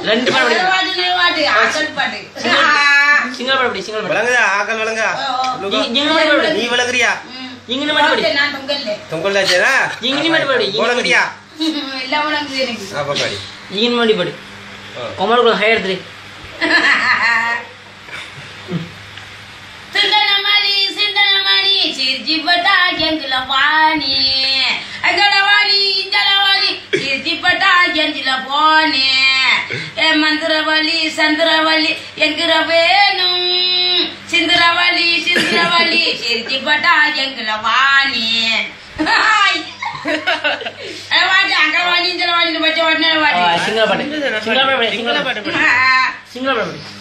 ரெண்டு பாட்டு படி பாட்டு நெல் பாட்டு அசல் பாட்டு சிங்கள பாட்டு படி சிங்கள பாட்டு விளங்குதா ஆக்கள் விளங்கா ஓ, ஓ. லுகா. இங்க பாட்டு படி நீ விளங்குறியா ம். இங்கின்னு பாட்டு படி நான் பொங்கல்ல தொங்கல் தாச்சேனா இங்கின்னு பாட்டு படி இங்கின்னு விளங்குறியா எல்லாம் உனக்கு எனக்கு அப்ப பாடி இங்கின்னு பாட்டு படி ஆ. கொமலுக்குள்ள ஹை எடுத்துரு சிந்தனமணி சிந்தனமணி சிரிச்சிப்பட்டா கெங்குல வாணி அகடவாணி இந்தளவாணி சிரிச்சிப்பட்டா கெஞ்சில போனே ஏ மந்திரவழி சந்திரவழி என்கிற வேணும் சிந்திரவழி சிந்திரவழி சிரிச்சிப்பட்டா எங்குல வாணி வாடி அங்க வாடி இந்த வாடி பச்சை வாடி சிங்கள பாட்டு சிங்கள பாட்டு படி சிங்கள பாட்டு வாடி சிங்கள பாட்டு படி